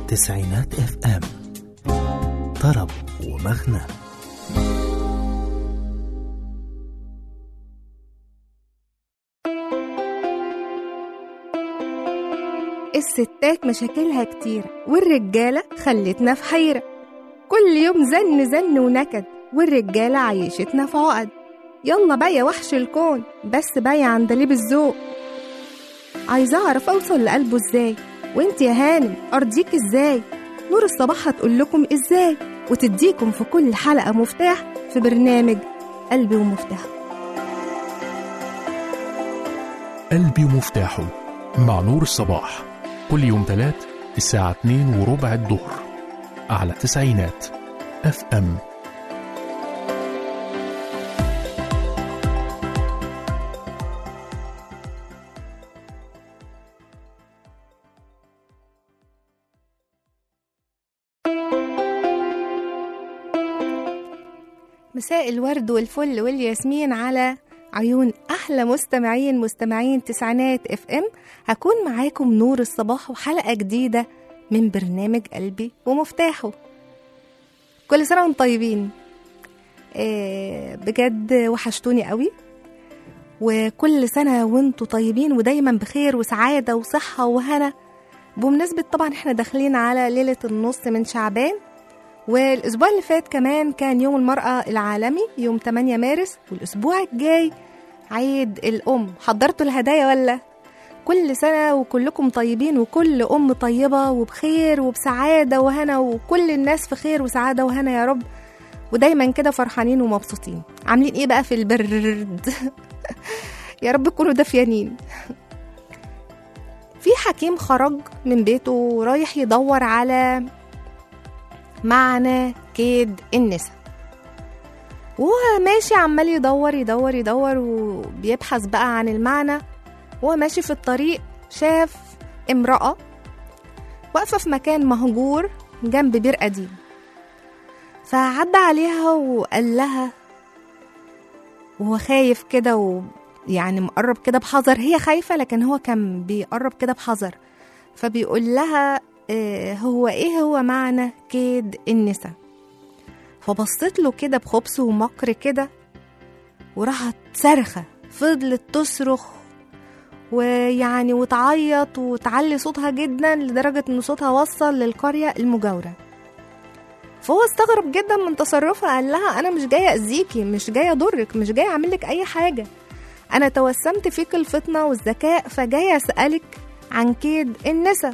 تسعينات اف ام طرب ومغنى الستات مشاكلها كتير والرجالة خلتنا في حيرة كل يوم زن زن ونكد والرجالة عيشتنا في عقد يلا بقى يا وحش الكون بس بقى يا عندليب الذوق عايزة أعرف أوصل لقلبه إزاي وإنت يا هانم أرضيك إزاي نور الصباح هتقول لكم إزاي وتديكم في كل حلقة مفتاح في برنامج قلبي ومفتاحه قلبي ومفتاحه مع نور الصباح كل يوم تلات الساعة 2 وربع الظهر على تسعينات اف ام مساء الورد والفل والياسمين على عيون احلى مستمعين مستمعين تسعينات اف ام هكون معاكم نور الصباح وحلقه جديده من برنامج قلبي ومفتاحه كل سنه وانتم طيبين آه، بجد وحشتوني قوي وكل سنه وانتم طيبين ودايما بخير وسعاده وصحه وهنا بمناسبه طبعا احنا داخلين على ليله النص من شعبان والاسبوع اللي فات كمان كان يوم المرأة العالمي يوم 8 مارس والاسبوع الجاي عيد الام حضرتوا الهدايا ولا كل سنة وكلكم طيبين وكل ام طيبة وبخير وبسعادة وهنا وكل الناس في خير وسعادة وهنا يا رب ودايما كده فرحانين ومبسوطين عاملين ايه بقى في البرد يا رب تكونوا دافيانين في حكيم خرج من بيته ورايح يدور على معنى كيد النساء وهو ماشي عمال يدور يدور يدور وبيبحث بقى عن المعنى وهو ماشي في الطريق شاف امرأة واقفة في مكان مهجور جنب بير قديم فعدى عليها وقال لها وهو خايف كده ويعني مقرب كده بحذر هي خايفة لكن هو كان بيقرب كده بحذر فبيقول لها آه، هو ايه هو معنى كيد النساء فبصت له كده بخبث ومكر كده وراحت صرخة فضلت تصرخ ويعني وتعيط وتعلي صوتها جدا لدرجة ان صوتها وصل للقرية المجاورة فهو استغرب جدا من تصرفها قال لها انا مش جاية اذيكي مش جاية اضرك مش جاية اعملك اي حاجة انا توسمت فيك الفطنة والذكاء فجاية اسألك عن كيد النساء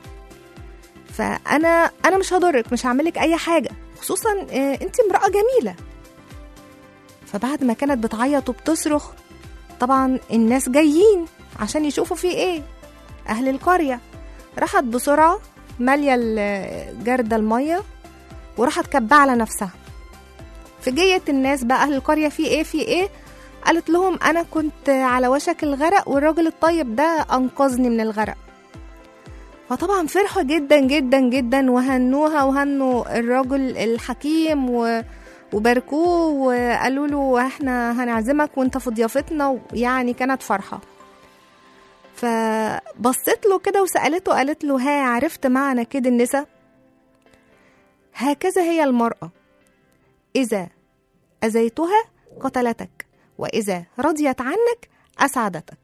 فانا انا مش هضرك مش هعملك اي حاجه خصوصا انت امراه جميله فبعد ما كانت بتعيط وبتصرخ طبعا الناس جايين عشان يشوفوا في ايه اهل القريه راحت بسرعه ماليه الجرده الميه وراحت كبه على نفسها في جية الناس بقى اهل القريه في ايه في ايه قالت لهم انا كنت على وشك الغرق والراجل الطيب ده انقذني من الغرق فطبعا فرحوا جدا جدا جدا وهنوها وهنوا الرجل الحكيم و... وباركوه وقالوا له احنا هنعزمك وانت في ضيافتنا يعني كانت فرحة فبصت له كده وسألته قالت له ها عرفت معنى كده النساء هكذا هي المرأة إذا أذيتها قتلتك وإذا رضيت عنك أسعدتك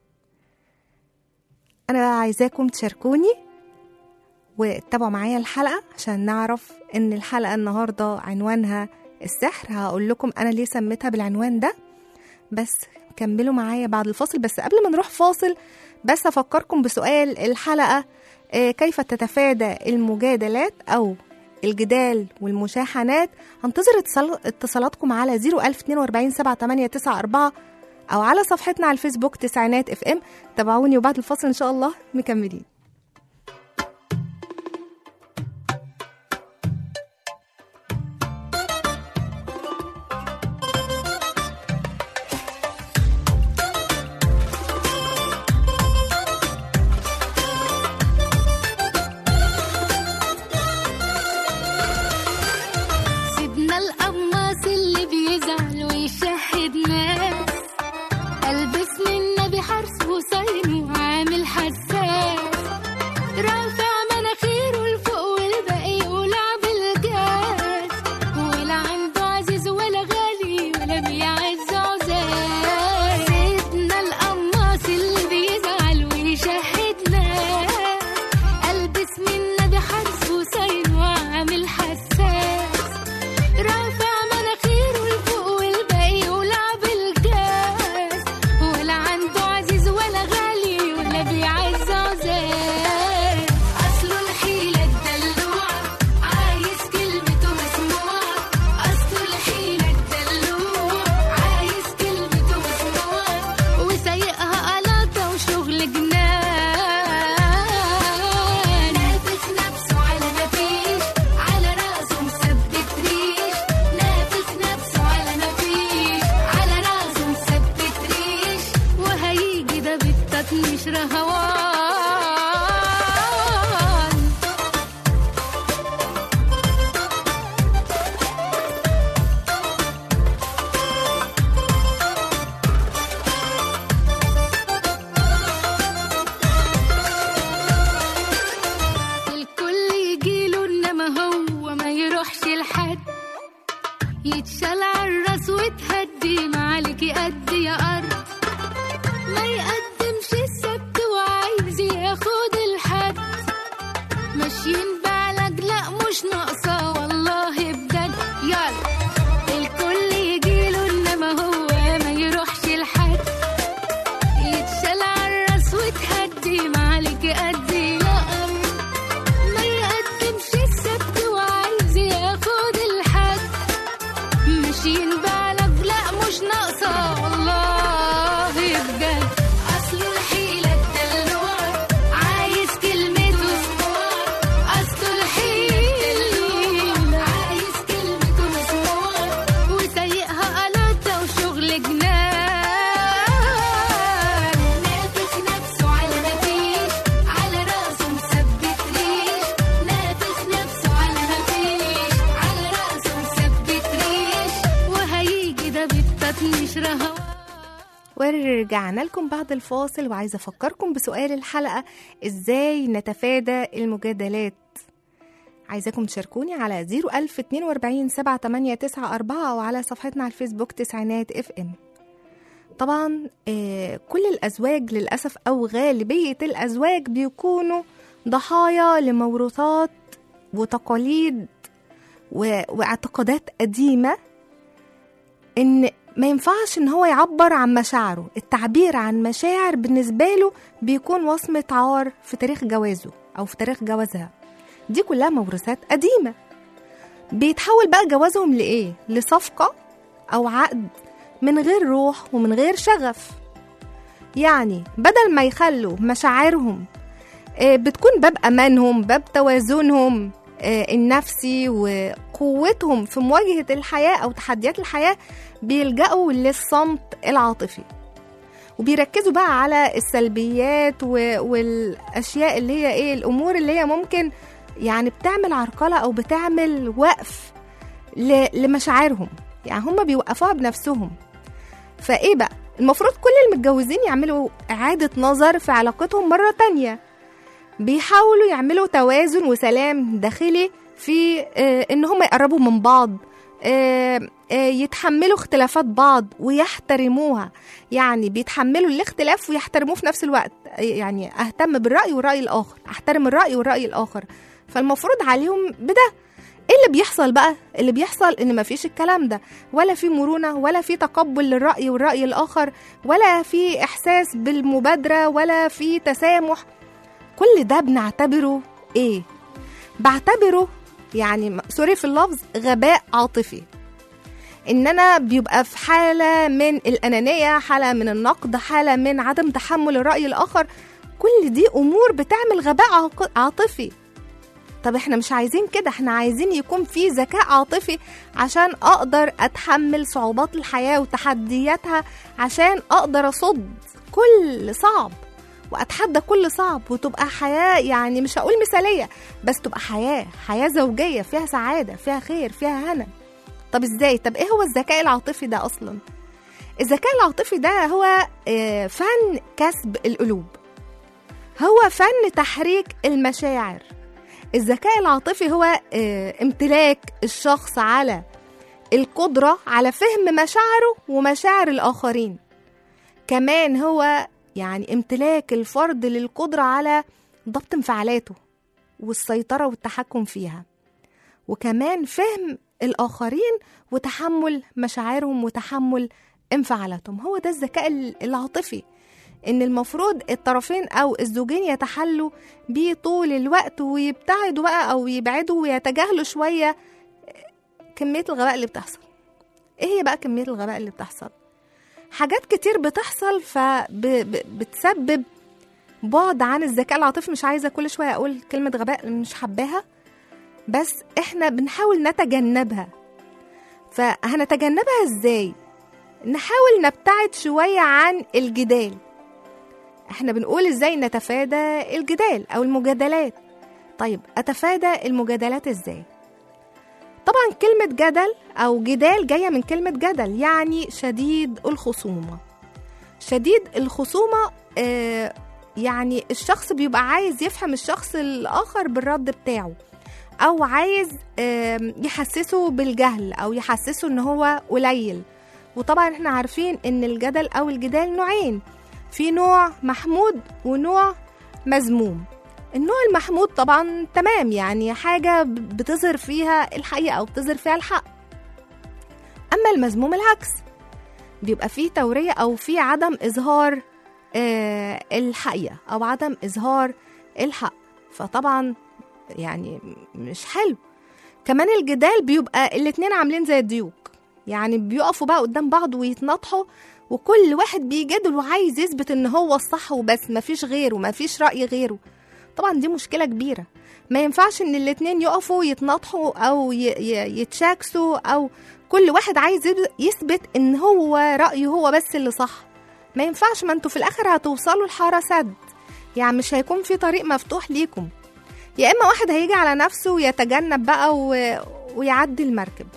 انا عايزاكم تشاركوني وتتابعوا معايا الحلقه عشان نعرف ان الحلقه النهارده عنوانها السحر هقول لكم انا ليه سميتها بالعنوان ده بس كملوا معايا بعد الفاصل بس قبل ما نروح فاصل بس افكركم بسؤال الحلقه آه، كيف تتفادى المجادلات او الجدال والمشاحنات هنتظر اتصال- اتصالاتكم على 01042 7894 او على صفحتنا على الفيسبوك تسعينات اف ام تابعوني وبعد الفاصل ان شاء الله مكملين سيبنا القماص اللي بيزعل ويشهد ناس البس من النبي حرف وصين وعامل حساس مش ينبع لك لا مش ناقصة والله بجد يلا الكل يجيله انما هو ما يروحش لحد يتشال عالراس وتهدي معلك قدي لا ما يقدمش السبت وعايز ياخد الحد مش ينبع لك لا مش ناقصة والله بجد أصل الحيلة الدلوع عايز كلمته سموع أصل الحيلة عايز كلمته مسموع وسايقها قلاطة وشغل جنان نافخ نفسه على مفيش على راسه مثبت ريش نافخ نفسه على مفيش على راسه مثبت ريش وهيجي ده بالتطنيش رهوان ورجعنا لكم بعد الفاصل وعايزة أفكركم بسؤال الحلقة إزاي نتفادى المجادلات عايزاكم تشاركوني على 01042 7894 أو على صفحتنا على الفيسبوك تسعينات اف ام طبعا آه، كل الأزواج للأسف أو غالبية الأزواج بيكونوا ضحايا لموروثات وتقاليد و- واعتقادات قديمة ان ما ينفعش ان هو يعبر عن مشاعره التعبير عن مشاعر بالنسبة له بيكون وصمة عار في تاريخ جوازه او في تاريخ جوازها دي كلها موروثات قديمة بيتحول بقى جوازهم لإيه؟ لصفقة أو عقد من غير روح ومن غير شغف يعني بدل ما يخلوا مشاعرهم آه، بتكون باب أمانهم باب توازنهم آه، النفسي وقوتهم في مواجهة الحياة أو تحديات الحياة بيلجأوا للصمت العاطفي وبيركزوا بقى على السلبيات و- والأشياء اللي هي إيه الأمور اللي هي ممكن يعني بتعمل عرقلة أو بتعمل وقف ل- لمشاعرهم يعني هم بيوقفوها بنفسهم فإيه بقى المفروض كل المتجوزين يعملوا إعادة نظر في علاقتهم مرة تانية بيحاولوا يعملوا توازن وسلام داخلي في آه، ان هم يقربوا من بعض آه، آه، يتحملوا اختلافات بعض ويحترموها يعني بيتحملوا الاختلاف ويحترموه في نفس الوقت آه، يعني اهتم بالرأي والرأي الآخر احترم الرأي والرأي الآخر فالمفروض عليهم بده ايه اللي بيحصل بقى اللي بيحصل ان مفيش الكلام ده ولا في مرونه ولا في تقبل للراي والراي الاخر ولا في احساس بالمبادره ولا في تسامح كل ده بنعتبره ايه بعتبره يعني م- سوري في اللفظ غباء عاطفي ان انا بيبقى في حاله من الانانيه حاله من النقد حاله من عدم تحمل الراي الاخر كل دي امور بتعمل غباء عاق- عاطفي طب احنا مش عايزين كده احنا عايزين يكون في ذكاء عاطفي عشان اقدر اتحمل صعوبات الحياه وتحدياتها عشان اقدر اصد كل صعب واتحدى كل صعب وتبقى حياه يعني مش هقول مثاليه بس تبقى حياه حياه زوجيه فيها سعاده فيها خير فيها هنا طب ازاي طب ايه هو الذكاء العاطفي ده اصلا الذكاء العاطفي ده هو آه، فن كسب القلوب هو فن تحريك المشاعر الذكاء العاطفي هو آه، امتلاك الشخص على القدرة على فهم مشاعره ومشاعر الآخرين كمان هو يعني امتلاك الفرد للقدرة على ضبط انفعالاته والسيطرة والتحكم فيها وكمان فهم الآخرين وتحمل مشاعرهم وتحمل انفعالاتهم هو ده الذكاء العاطفي ان المفروض الطرفين او الزوجين يتحلوا بيه طول الوقت ويبتعدوا بقى او يبعدوا ويتجاهلوا شويه كميه الغباء اللي بتحصل ايه هي بقى كميه الغباء اللي بتحصل حاجات كتير بتحصل فبتسبب بعد عن الذكاء العاطفي مش عايزه كل شويه اقول كلمه غباء مش حباها بس احنا بنحاول نتجنبها فهنتجنبها ازاي نحاول نبتعد شويه عن الجدال احنا بنقول ازاي نتفادى الجدال او المجادلات طيب اتفادى المجادلات ازاي طبعا كلمة جدل او جدال جاية من كلمة جدل يعني شديد الخصومة شديد الخصومة آه يعني الشخص بيبقى عايز يفهم الشخص الآخر بالرد بتاعه أو عايز آه يحسسه بالجهل أو يحسسه إن هو قليل وطبعا احنا عارفين إن الجدل أو الجدال نوعين في نوع محمود ونوع مذموم النوع المحمود طبعا تمام يعني حاجة ب- بتظهر فيها الحقيقة أو بتظهر فيها الحق أما المذموم العكس بيبقى فيه تورية أو فيه عدم إظهار آه الحقيقة أو عدم إظهار الحق فطبعا يعني مش حلو كمان الجدال بيبقى الاتنين عاملين زي الديوك يعني بيقفوا بقى قدام بعض ويتناطحوا وكل واحد بيجادل وعايز يثبت ان هو الصح وبس مفيش غيره مفيش رأي غيره طبعا دي مشكلة كبيرة ما ينفعش ان الاتنين يقفوا يتناطحوا او ي- ي- يتشاكسوا او كل واحد عايز يب- يثبت ان هو رأيه هو بس اللي صح ما ينفعش ما انتوا في الاخر هتوصلوا لحارة سد يعني مش هيكون في طريق مفتوح ليكم يا اما واحد هيجي على نفسه ويتجنب بقى و... ويعدي المركب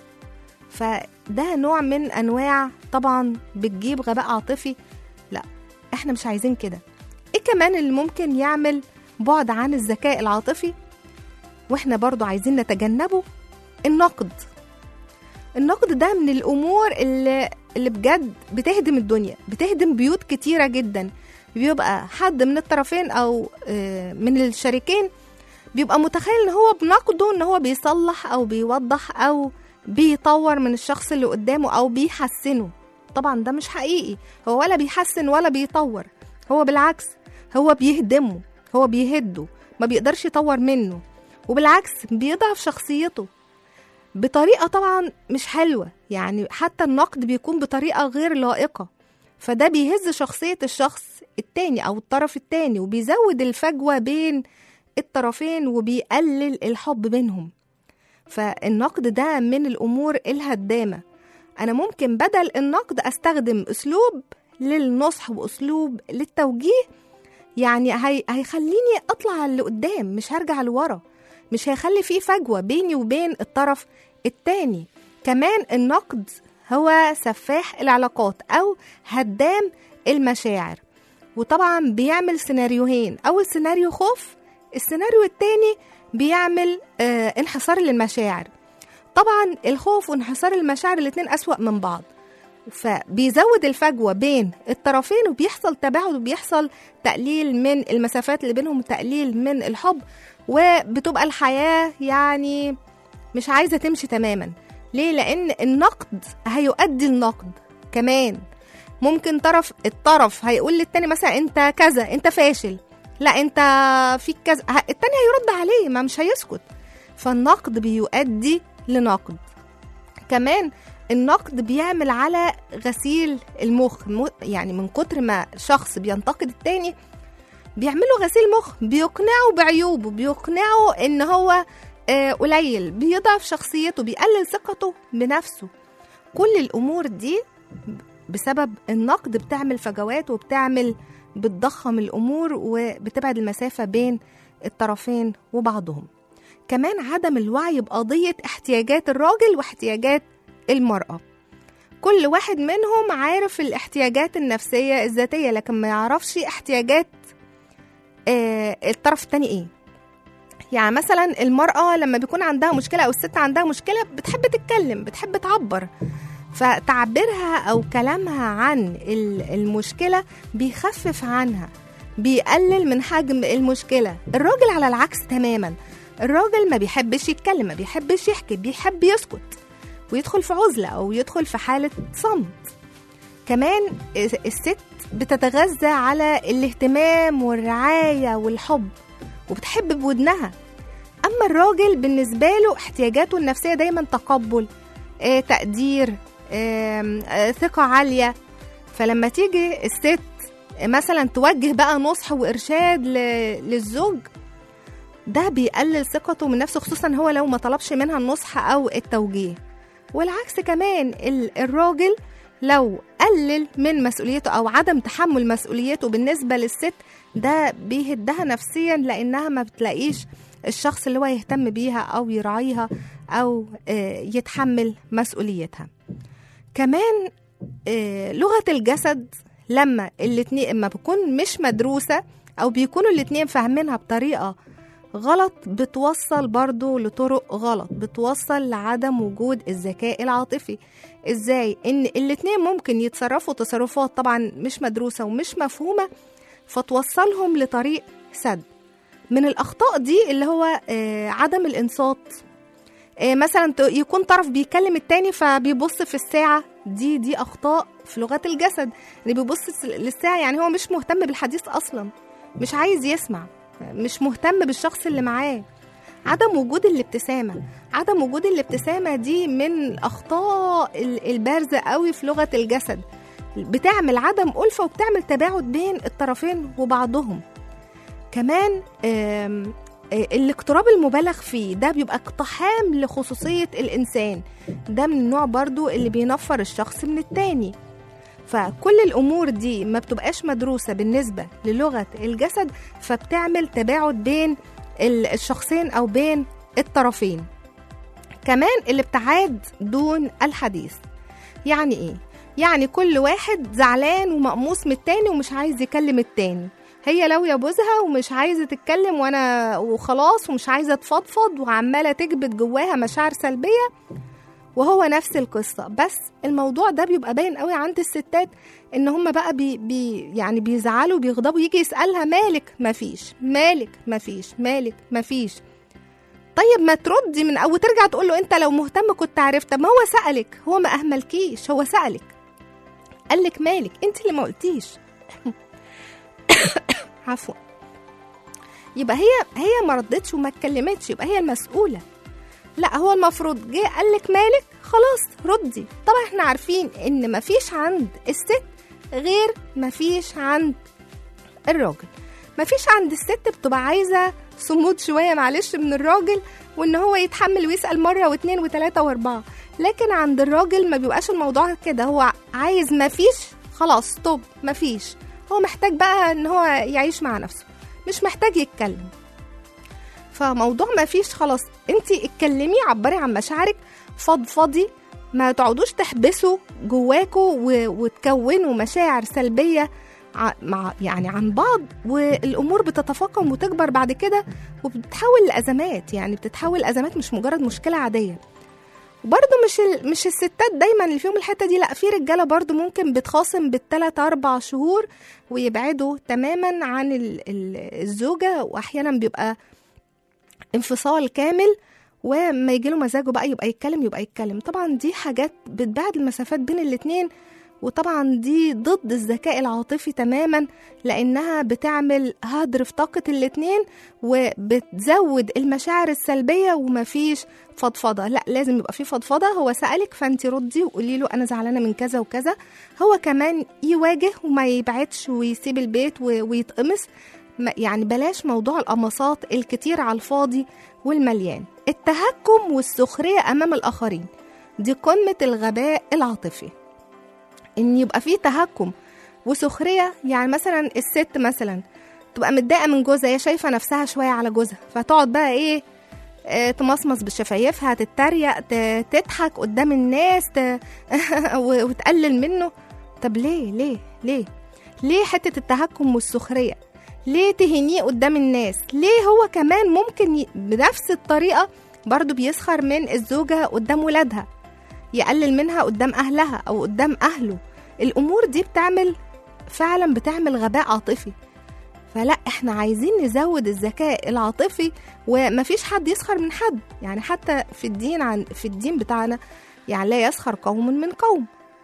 فده نوع من انواع طبعا بتجيب غباء عاطفي لا احنا مش عايزين كده ايه كمان اللي ممكن يعمل بعد عن الذكاء العاطفي واحنا برضو عايزين نتجنبه النقد النقد ده من الامور اللي اللي بجد بتهدم الدنيا بتهدم بيوت كتيره جدا بيبقى حد من الطرفين او آه، من الشريكين بيبقى متخيل ان هو بنقده ان هو بيصلح او بيوضح او بيطور من الشخص اللي قدامه او بيحسنه طبعا ده مش حقيقي هو ولا بيحسن ولا بيطور هو بالعكس هو بيهدمه هو بيهده ما بيقدرش يطور منه وبالعكس بيضعف شخصيته بطريقة طبعا مش حلوة يعني حتى النقد بيكون بطريقة غير لائقة فده بيهز شخصية الشخص التاني أو الطرف التاني وبيزود الفجوة بين الطرفين وبيقلل الحب بينهم فالنقد ده من الأمور الهدامة أنا ممكن بدل النقد أستخدم أسلوب للنصح وأسلوب للتوجيه يعني هي... هيخليني أطلع لقدام مش هرجع لورا مش هيخلي فيه فجوة بيني وبين الطرف التاني كمان النقد هو سفاح العلاقات أو هدام المشاعر وطبعا بيعمل سيناريوهين أول سيناريو خوف السيناريو التاني بيعمل آه انحصار للمشاعر طبعا الخوف وانحصار المشاعر الاتنين أسوأ من بعض فبيزود الفجوة بين الطرفين وبيحصل تباعد وبيحصل تقليل من المسافات اللي بينهم وتقليل من الحب وبتبقى الحياة يعني مش عايزة تمشي تماما ليه؟ لأن النقد هيؤدي النقد كمان ممكن طرف الطرف هيقول للتاني مثلا انت كذا انت فاشل لا انت فيك كذا ه- التاني هيرد عليه ما مش هيسكت فالنقد بيؤدي لنقد كمان النقد بيعمل على غسيل المخ مو- يعني من كتر ما شخص بينتقد التاني بيعملوا غسيل مخ بيقنعوا بعيوبه بيقنعوا ان هو آه، قليل بيضعف شخصيته بيقلل ثقته بنفسه كل الامور دي بسبب النقد بتعمل فجوات وبتعمل بتضخم الامور وبتبعد المسافه بين الطرفين وبعضهم كمان عدم الوعي بقضيه احتياجات الراجل واحتياجات المراه كل واحد منهم عارف الاحتياجات النفسيه الذاتيه لكن ما يعرفش احتياجات آه الطرف التاني ايه يعني مثلا المرأة لما بيكون عندها مشكلة أو الست عندها مشكلة بتحب تتكلم بتحب تعبر فتعبيرها أو كلامها عن ال- المشكلة بيخفف عنها بيقلل من حجم المشكلة الراجل على العكس تماما الراجل ما بيحبش يتكلم ما بيحبش يحكي بيحب يسكت ويدخل في عزلة أو يدخل في حالة صمت كمان الست بتتغذى على الاهتمام والرعاية والحب وبتحب بودنها أما الراجل بالنسبة له احتياجاته النفسية دايما تقبل آه، تقدير آم، آه، ثقة عالية فلما تيجي الست مثلا توجه بقى نصح وإرشاد ل- للزوج ده بيقلل ثقته من نفسه خصوصا هو لو ما طلبش منها النصح أو التوجيه والعكس كمان ال- الراجل لو قلل من مسؤوليته أو عدم تحمل مسؤوليته بالنسبة للست ده بيهدها نفسيا لأنها ما بتلاقيش الشخص اللي هو يهتم بيها أو يراعيها أو آه، يتحمل مسؤوليتها كمان آه، لغة الجسد لما الاتنين اما بتكون مش مدروسة أو بيكونوا الاتنين فاهمينها بطريقة غلط بتوصل برضو لطرق غلط بتوصل لعدم وجود الذكاء العاطفي ازاي ان الاتنين ممكن يتصرفوا تصرفات طبعا مش مدروسة ومش مفهومة فتوصلهم لطريق سد من الأخطاء دي اللي هو آه، عدم الإنصات آه، مثلا ت- يكون طرف بيكلم التاني فبيبص في الساعة دي دي أخطاء في لغات الجسد اللي بيبص س- للساعة يعني هو مش مهتم بالحديث أصلا مش عايز يسمع مش مهتم بالشخص اللي معاه عدم وجود الابتسامة عدم وجود الابتسامة دي من الأخطاء ال- البارزة قوي في لغة الجسد بتعمل عدم ألفة وبتعمل تباعد بين الطرفين وبعضهم كمان آم، آه، الاقتراب المبالغ فيه ده بيبقى اقتحام لخصوصية الإنسان ده من النوع برضو اللي بينفر الشخص من التاني فكل الأمور دي ما بتبقاش مدروسة بالنسبة للغة الجسد فبتعمل تباعد بين ال- الشخصين أو بين الطرفين كمان الابتعاد دون الحديث يعني إيه؟ يعني كل واحد زعلان ومقموص من التاني ومش عايز يكلم التاني هي لو يبوزها ومش عايزه تتكلم وانا وخلاص ومش عايزه تفضفض وعماله تكبت جواها مشاعر سلبيه وهو نفس القصه بس الموضوع ده بيبقى باين قوي عند الستات ان هم بقى بي بي يعني بيزعلوا بيغضبوا يجي يسالها مالك مفيش مالك مفيش مالك مفيش طيب ما تردي من او ترجع تقول له انت لو مهتم كنت عرفت طب ما هو سالك هو ما اهملكيش هو سالك قالك مالك انت اللي ما قلتيش عفوا يبقى هي هي ما ردتش وما اتكلمتش يبقى هي المسؤوله لا هو المفروض جه قال لك مالك خلاص ردي طبعا احنا عارفين ان مفيش عند الست غير مفيش عند الراجل مفيش عند الست بتبقى عايزه صمود شويه معلش من الراجل وان هو يتحمل ويسال مره واثنين وثلاثه واربعه لكن عند الراجل ما بيبقاش الموضوع كده هو عايز مفيش خلاص طب مفيش هو محتاج بقى ان هو يعيش مع نفسه مش محتاج يتكلم فموضوع ما فيش خلاص انت اتكلمي عبري عن مشاعرك فضفضي ما تقعدوش تحبسوا جواكوا و- وتكونوا مشاعر سلبية ع- مع يعني عن بعض والامور بتتفاقم وتكبر بعد كده وبتتحول لازمات يعني بتتحول لازمات مش مجرد مشكله عاديه وبرضه مش ال... مش الستات دايما اللي فيهم الحته دي لا في رجاله برضه ممكن بتخاصم بالثلاث اربع شهور ويبعدوا تماما عن ال... ال... الزوجه واحيانا بيبقى انفصال كامل وما يجي له مزاجه بقى يبقى يتكلم يبقى يتكلم طبعا دي حاجات بتبعد المسافات بين الاتنين وطبعا دي ضد الذكاء العاطفي تماما لانها بتعمل هدر في طاقه الاتنين وبتزود المشاعر السلبيه ومفيش فضفضه لا لازم يبقى في فضفضه هو سالك فانت ردي وقولي له انا زعلانه من كذا وكذا هو كمان يواجه وما يبعدش ويسيب البيت و- ويتقمص ما- يعني بلاش موضوع القمصات الكتير على الفاضي والمليان التهكم والسخريه امام الاخرين دي قمه الغباء العاطفي ان يبقى فيه تهكم وسخريه يعني مثلا الست مثلا تبقى متضايقه من جوزها هي شايفه نفسها شويه على جوزها فتقعد بقى ايه آه، تمصمص بشفايفها تتريق ت- تضحك قدام الناس ت... و- وتقلل منه طب ليه ليه ليه ليه حته التهكم والسخريه ليه تهينيه قدام الناس ليه هو كمان ممكن ي... بنفس الطريقه برضو بيسخر من الزوجه قدام ولادها يقلل منها قدام اهلها او قدام اهله الامور دي بتعمل فعلا بتعمل غباء عاطفي فلا احنا عايزين نزود الذكاء العاطفي ومفيش حد يسخر من حد يعني حتى في الدين عن في الدين بتاعنا يعني لا يسخر قوم من قوم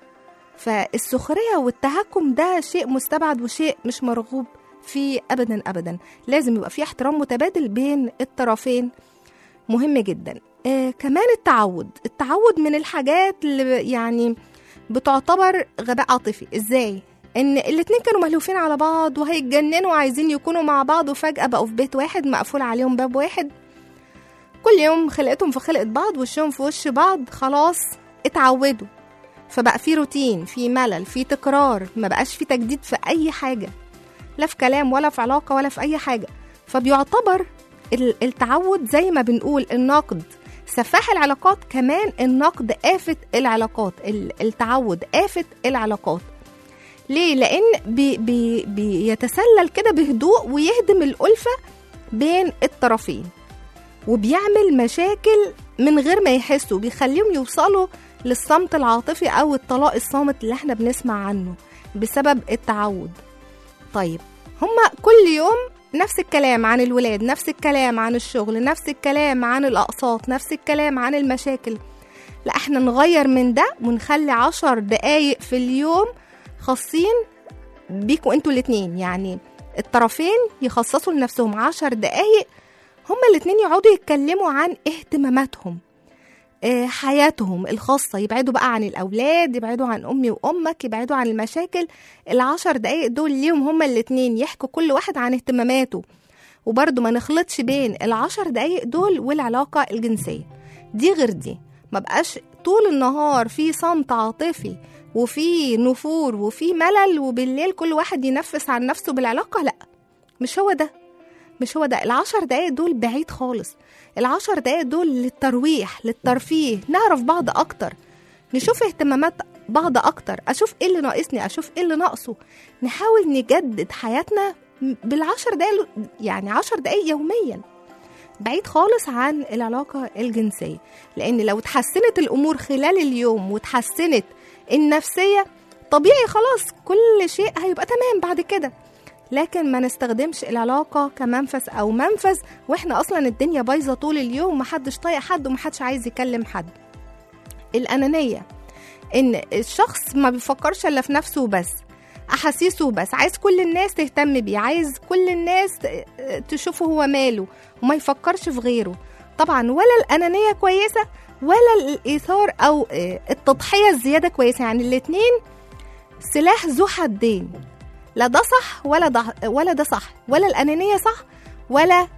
فالسخرية والتهكم ده شيء مستبعد وشيء مش مرغوب فيه أبدا أبدا لازم يبقى في احترام متبادل بين الطرفين مهم جدا آه كمان التعود التعود من الحاجات اللي يعني بتعتبر غباء عاطفي ازاي ان الاتنين كانوا مهلوفين على بعض وهيتجننوا وعايزين يكونوا مع بعض وفجأة بقوا في بيت واحد مقفول عليهم باب واحد كل يوم خلقتهم في خلقة بعض وشهم في وش بعض خلاص اتعودوا فبقى في روتين في ملل في تكرار ما بقاش في تجديد في اي حاجة لا في كلام ولا في علاقة ولا في اي حاجة فبيعتبر ال- التعود زي ما بنقول النقد سفاح العلاقات كمان النقد آفة العلاقات ال- التعود آفة العلاقات ليه؟ لأن بي بي بيتسلل كده بهدوء ويهدم الألفة بين الطرفين وبيعمل مشاكل من غير ما يحسوا بيخليهم يوصلوا للصمت العاطفي أو الطلاق الصامت اللي احنا بنسمع عنه بسبب التعود طيب هما كل يوم نفس الكلام عن الولاد نفس الكلام عن الشغل نفس الكلام عن الأقساط نفس الكلام عن المشاكل لا احنا نغير من ده ونخلي عشر دقايق في اليوم خاصين بيكوا انتوا الاتنين يعني الطرفين يخصصوا لنفسهم عشر دقايق هما الاتنين يقعدوا يتكلموا عن اهتماماتهم آه، حياتهم الخاصة يبعدوا بقى عن الأولاد يبعدوا عن أمي وأمك يبعدوا عن المشاكل العشر دقايق دول ليهم هما الاتنين يحكوا كل واحد عن اهتماماته وبرضه ما نخلطش بين العشر دقايق دول والعلاقة الجنسية دي غير دي ما بقاش طول النهار في صمت عاطفي وفي نفور وفي ملل وبالليل كل واحد ينفس عن نفسه بالعلاقة لا مش هو ده مش هو ده العشر دقايق دول بعيد خالص العشر دقايق دول للترويح للترفيه نعرف بعض أكتر نشوف اهتمامات بعض أكتر أشوف إيه اللي ناقصني أشوف إيه اللي ناقصه نحاول نجدد حياتنا بالعشر دقايق يعني عشر دقايق يوميا بعيد خالص عن العلاقة الجنسية لأن لو اتحسنت الأمور خلال اليوم وتحسنت النفسية طبيعي خلاص كل شيء هيبقى تمام بعد كده لكن ما نستخدمش العلاقة كمنفذ أو منفذ وإحنا أصلا الدنيا بايظة طول اليوم محدش طايق حد ومحدش عايز يكلم حد الأنانية إن الشخص ما بيفكرش إلا في نفسه بس أحاسيسه بس عايز كل الناس تهتم بيه عايز كل الناس تشوفه هو ماله وما يفكرش في غيره طبعا ولا الأنانية كويسة ولا الإيثار أو التضحية الزيادة كويسة يعني الاتنين سلاح ذو حدين لا ده صح ولا ده ولا ده صح ولا الأنانية صح ولا آم،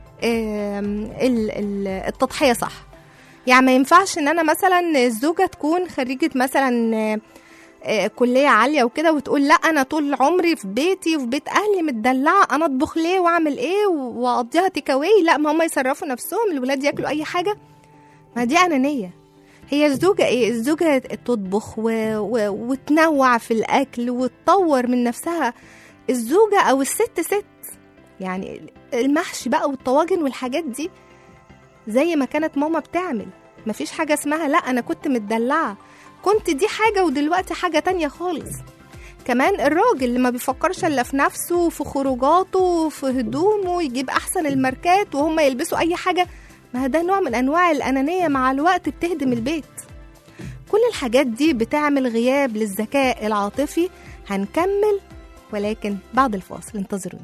ال- ال- التضحية صح يعني ما ينفعش ان انا مثلا الزوجة تكون خريجة مثلا آه، آه، كلية عالية وكده وتقول لا انا طول عمري في بيتي وفي بيت اهلي متدلعة انا اطبخ ليه واعمل ايه واقضيها تيك أواي. لا ما هم يصرفوا نفسهم الولاد ياكلوا اي حاجة ما دي انانية هي الزوجة ايه الزوجة تطبخ و... و... وتنوع في الاكل وتطور من نفسها الزوجة او الست ست يعني المحشي بقى والطواجن والحاجات دي زي ما كانت ماما بتعمل مفيش حاجة اسمها لا أنا كنت متدلعة كنت دي حاجة ودلوقتي حاجة تانية خالص كمان الراجل اللي ما بيفكرش الا في نفسه في خروجاته في هدومه يجيب احسن الماركات وهم يلبسوا اي حاجه ما ده نوع من انواع الانانيه مع الوقت بتهدم البيت كل الحاجات دي بتعمل غياب للذكاء العاطفي هنكمل ولكن بعد الفاصل انتظروني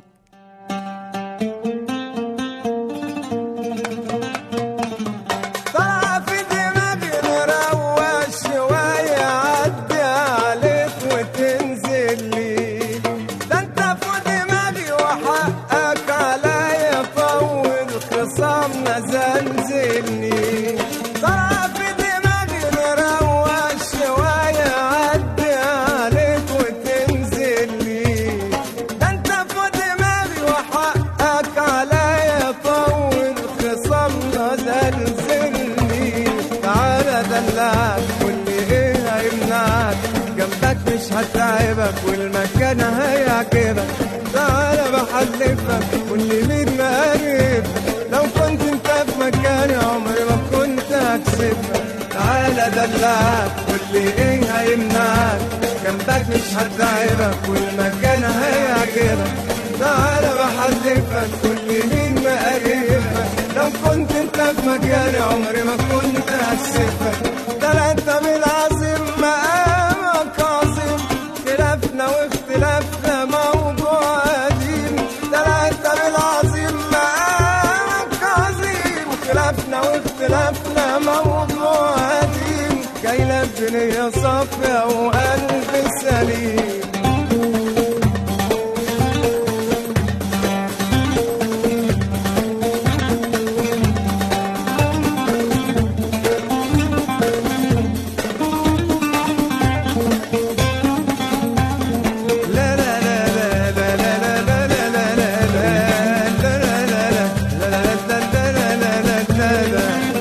طلع في دماغي نروق شوية عدي عليك وتنزل لي ده انت في دماغي وحقك عليا طول خصامنا زلزلني طلع في دماغي نروق شوية عدي عليك وتنزل لي ده انت في دماغي وحقك عليا طول خصامنا زلزلني تعالى دلعك واللي ايه هيمنعك جنبك مش هتعبك والمكان هيعجبك تعالى بحلفك واللي مين مقرب لو كنت انت في مكاني عمري ما كنت هكسبك تعالى دلعك واللي ايه هيمنعك جنبك مش هتعبك والمكان هيعجبك تعالى بحلفك واللي مين مقربك لو كنت انت في مكاني عمري ما كنت هكسبك ده انت بالعظيم مقامك عظيم خلافنا واختلافنا موضوع قديم ده انت بالعظيم مقامك عظيم خلافنا واختلافنا موضوع قديم جاي لك بنية صافية وقلب سليم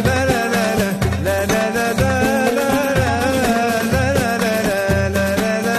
لا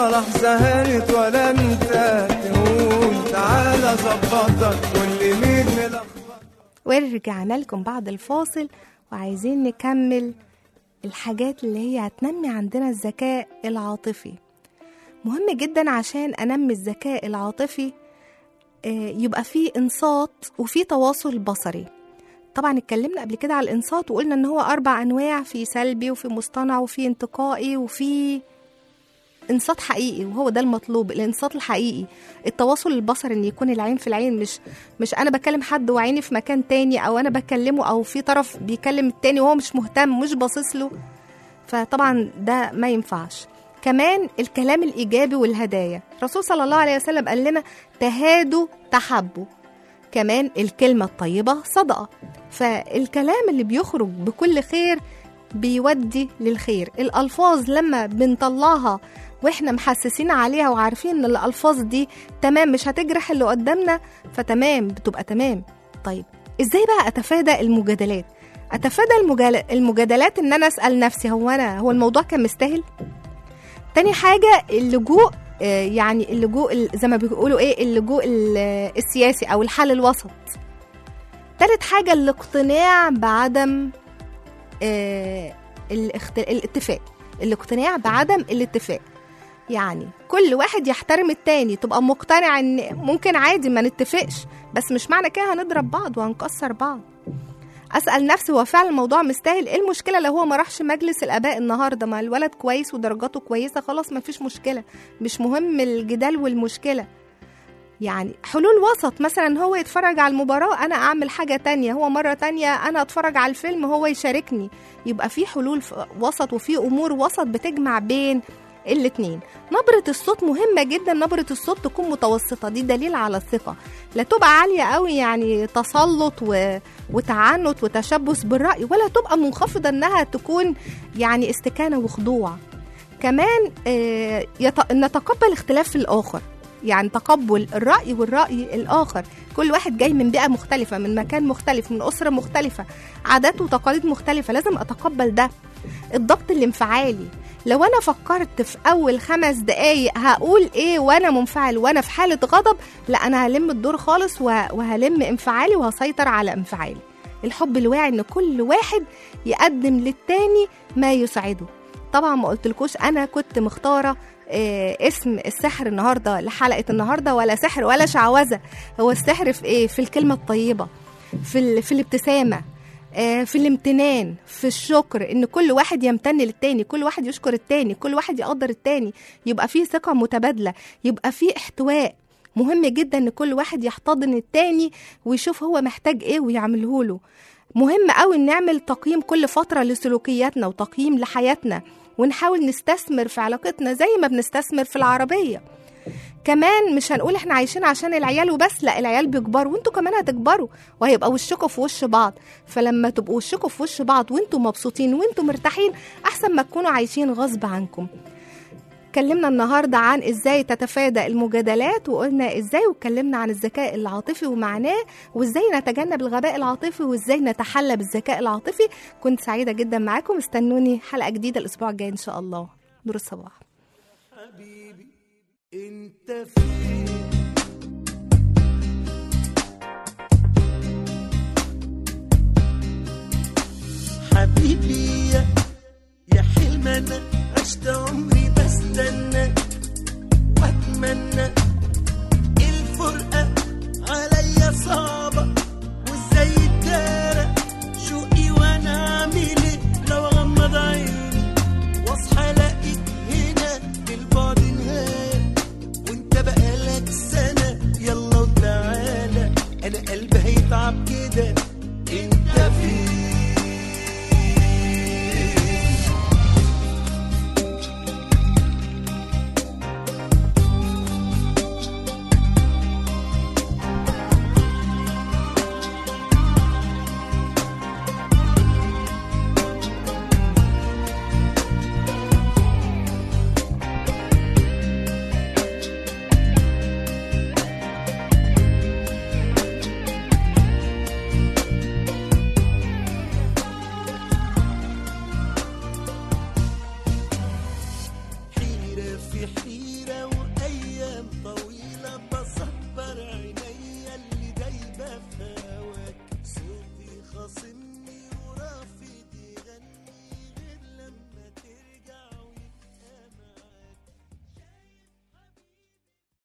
صلاح سهرت ولا انت تهون تعالى ظبطك واللي مين ملخبط ورجعنا لكم بعد الفاصل وعايزين نكمل الحاجات اللي هي هتنمي عندنا الذكاء العاطفي مهم جدا عشان أنمي الذكاء العاطفي آه، يبقى فيه إنصات وفيه تواصل بصري طبعا اتكلمنا قبل كده على الإنصات وقلنا إن هو أربع أنواع في سلبي وفي مصطنع وفي انتقائي وفي انصات حقيقي وهو ده المطلوب الانصات الحقيقي التواصل البصري ان يكون العين في العين مش مش انا بكلم حد وعيني في مكان تاني او انا بكلمه او في طرف بيكلم التاني وهو مش مهتم مش باصص له فطبعا ده ما ينفعش كمان الكلام الايجابي والهدايا الرسول صلى الله عليه وسلم قال لنا تهادوا تحبوا كمان الكلمة الطيبة صدقة فالكلام اللي بيخرج بكل خير بيودي للخير الألفاظ لما بنطلعها واحنا محسسين عليها وعارفين ان الألفاظ دي تمام مش هتجرح اللي قدامنا فتمام بتبقى تمام طيب ازاي بقى اتفادى المجادلات اتفادى المجال- المجادلات ان انا اسال نفسي هو انا هو الموضوع كان مستاهل تاني حاجه اللجوء آه، يعني اللجوء ال- زي ما بيقولوا ايه اللجوء ال- السياسي او الحل الوسط تالت حاجه الاقتناع بعدم آه، الاخت... الاتفاق الاقتناع بعدم الاتفاق يعني كل واحد يحترم التاني تبقى مقتنع ان ممكن عادي ما نتفقش بس مش معنى كده هنضرب بعض وهنكسر بعض اسال نفسي هو فعلا الموضوع مستاهل ايه المشكله لو هو ما راحش مجلس الاباء النهارده ما الولد كويس ودرجاته كويسه خلاص ما فيش مشكله مش مهم الجدال والمشكله يعني حلول وسط مثلا هو يتفرج على المباراة أنا أعمل حاجة تانية هو مرة تانية أنا أتفرج على الفيلم هو يشاركني يبقى في حلول ف- وسط وفي أمور وسط بتجمع بين الاتنين نبرة الصوت مهمة جدا نبرة الصوت تكون متوسطة دي دليل على الثقة لا تبقى عالية قوي يعني تسلط و... وتعنت وتشبث بالرأي ولا تبقى منخفضة انها تكون يعني استكانة وخضوع كمان آه، يت... نتقبل اختلاف الآخر يعني تقبل الرأي والرأي الآخر كل واحد جاي من بيئة مختلفة من مكان مختلف من أسرة مختلفة عادات وتقاليد مختلفة لازم أتقبل ده الضبط الانفعالي لو أنا فكرت في أول خمس دقايق هقول إيه وأنا منفعل وأنا في حالة غضب لا أنا هلم الدور خالص وه- وهلم انفعالي وهسيطر على انفعالي الحب الواعي إن كل واحد يقدم للتاني ما يسعده طبعا ما قلتلكوش أنا كنت مختارة آه، اسم السحر النهارده لحلقه النهارده ولا سحر ولا شعوذه هو السحر في ايه في الكلمه الطيبه في ال... في الابتسامه آه، في الامتنان في الشكر ان كل واحد يمتن للتاني كل واحد يشكر التاني كل واحد يقدر التاني يبقى فيه ثقه متبادله يبقى فيه احتواء مهم جدا ان كل واحد يحتضن التاني ويشوف هو محتاج ايه ويعمله له مهم قوي نعمل تقييم كل فتره لسلوكياتنا وتقييم لحياتنا ونحاول نستثمر في علاقتنا زي ما بنستثمر في العربيه كمان مش هنقول احنا عايشين عشان العيال وبس لا العيال بيكبروا وانتوا كمان هتكبروا وهيبقى وشكوا في وش بعض فلما تبقوا وشكوا في وش بعض وانتوا مبسوطين وانتوا مرتاحين احسن ما تكونوا عايشين غصب عنكم اتكلمنا النهارده عن ازاي تتفادى المجادلات وقلنا ازاي واتكلمنا عن الذكاء العاطفي ومعناه وازاي نتجنب الغباء العاطفي وازاي نتحلى بالذكاء العاطفي كنت سعيده جدا معاكم استنوني حلقه جديده الاسبوع الجاي ان شاء الله نور الصباح حبيبي انت فين حبيبي يا يا حلم انا عشت عمري بستنى واتمنى الفرقة عليا صعبة وازاي اتدارى شوقي وانا اعمل ايه لو اغمض عيني واصحى الاقيك هنا للبعد نهاية وانت بقالك سنة يلا وتعالى انا قلبي هيتعب كده